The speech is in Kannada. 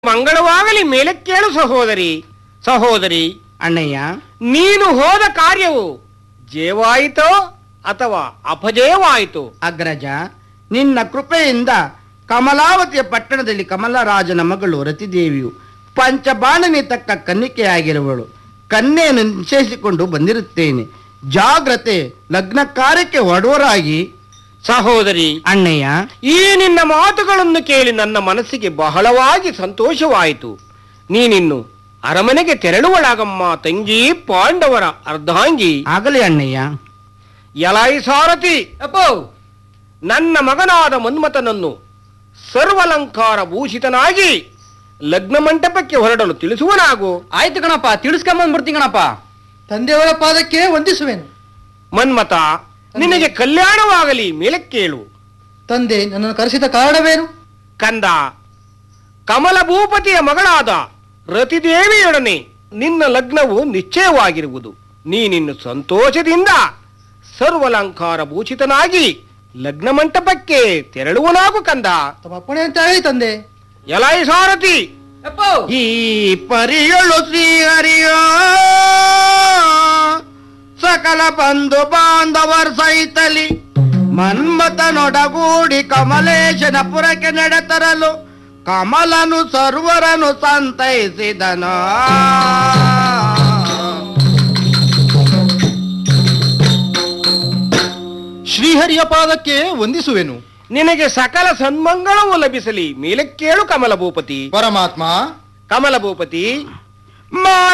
ಮಂಗಳವಾಗಲಿ ಮೇಲೆ ಕೇಳು ಸಹೋದರಿ ಸಹೋದರಿ ಅಣ್ಣಯ್ಯ ನೀನು ಹೋದ ಕಾರ್ಯವು ಜಯವಾಯಿತೋ ಅಥವಾ ಅಪಜಯವಾಯಿತು ಅಗ್ರಜ ನಿನ್ನ ಕೃಪೆಯಿಂದ ಕಮಲಾವತಿಯ ಪಟ್ಟಣದಲ್ಲಿ ಕಮಲರಾಜನ ಮಗಳು ರತಿದೇವಿಯು ಪಂಚಬಾಣನೆ ತಕ್ಕ ಕನ್ನಿಕೆಯಾಗಿರುವಳು ಕನ್ಯೆಯನ್ನು ನಿಶ್ಚಯಿಸಿಕೊಂಡು ಬಂದಿರುತ್ತೇನೆ ಜಾಗ್ರತೆ ಲಗ್ನ ಕಾರ್ಯಕ್ಕೆ ಹೊಡವರಾಗಿ ಸಹೋದರಿ ಅಣ್ಣಯ್ಯ ಈ ನಿನ್ನ ಮಾತುಗಳನ್ನು ಕೇಳಿ ನನ್ನ ಮನಸ್ಸಿಗೆ ಬಹಳವಾಗಿ ಸಂತೋಷವಾಯಿತು ನೀನಿನ್ನು ಅರಮನೆಗೆ ತೆರಳುವಳಾಗಮ್ಮ ತಂಗಿ ಪಾಂಡವರ ಅರ್ಧಾಂಗಿ ಆಗಲಿ ಅಣ್ಣಯ್ಯ ಎಲಾಯಿ ಸಾರಥಿ ಅಪ್ಪೋ ನನ್ನ ಮಗನಾದ ಮನ್ಮಥನನ್ನು ಸರ್ವಲಂಕಾರ ಭೂಷಿತನಾಗಿ ಲಗ್ನ ಮಂಟಪಕ್ಕೆ ಹೊರಡಲು ತಿಳಿಸುವನಾಗು ಆಯ್ತು ಕಣಪ್ಪ ತಿಳಿಸ್ಕೊಂಬಂದ್ಬಿಡ್ತೀನಿ ಕಣಪ್ಪ ತಂದೆಯವರ ಪಾದಕ್ಕೆ ವಂದಿಸುವೆನು ಮನ್ಮಥ ನಿನಗೆ ಕಲ್ಯಾಣವಾಗಲಿ ಮೇಲಕ್ಕೇಳು ತಂದೆ ನನ್ನನ್ನು ಕರೆಸಿದ ಕಾರಣವೇನು ಕಂದ ಕಮಲ ಭೂಪತಿಯ ಮಗಳಾದ ರತಿದೇವಿಯೊಡನೆ ನಿನ್ನ ಲಗ್ನವು ನಿಶ್ಚಯವಾಗಿರುವುದು ನೀನಿನ್ನು ಸಂತೋಷದಿಂದ ಸರ್ವಲಂಕಾರ ಭೂಷಿತನಾಗಿ ಲಗ್ನ ಮಂಟಪಕ್ಕೆ ತೆರಳುವನಾಗು ಕಂದ ತಮ್ಮ ಅಪ್ಪಣೆಯಂತೆ ಆಗಲಿ ತಂದೆ ಎಲಾಯಿ ಸಾರಥಿ ಈ ಪರಿಯಳು ಶ್ರೀಹರಿಯೋ ಸಕಲ ಬಂಧು ಬಾಂಧವರ್ ಸಹಿತಲಿ ಮನ್ಮಥನೊಡಗೂಡಿ ಕಮಲೇಶನ ಪುರಕ್ಕೆ ನಡೆತರಲು ಕಮಲನು ಸರ್ವರನು ಸಂತೈಸಿದನು ಶ್ರೀಹರಿಯ ಪಾದಕ್ಕೆ ವಂದಿಸುವೆನು ನಿನಗೆ ಸಕಲ ಸನ್ಮಂಗಳವು ಲಭಿಸಲಿ ಮೇಲಕ್ಕೇಳು ಕಮಲ ಭೂಪತಿ ಪರಮಾತ್ಮ ಕಮಲ ಭೂಪತಿ ಮಾ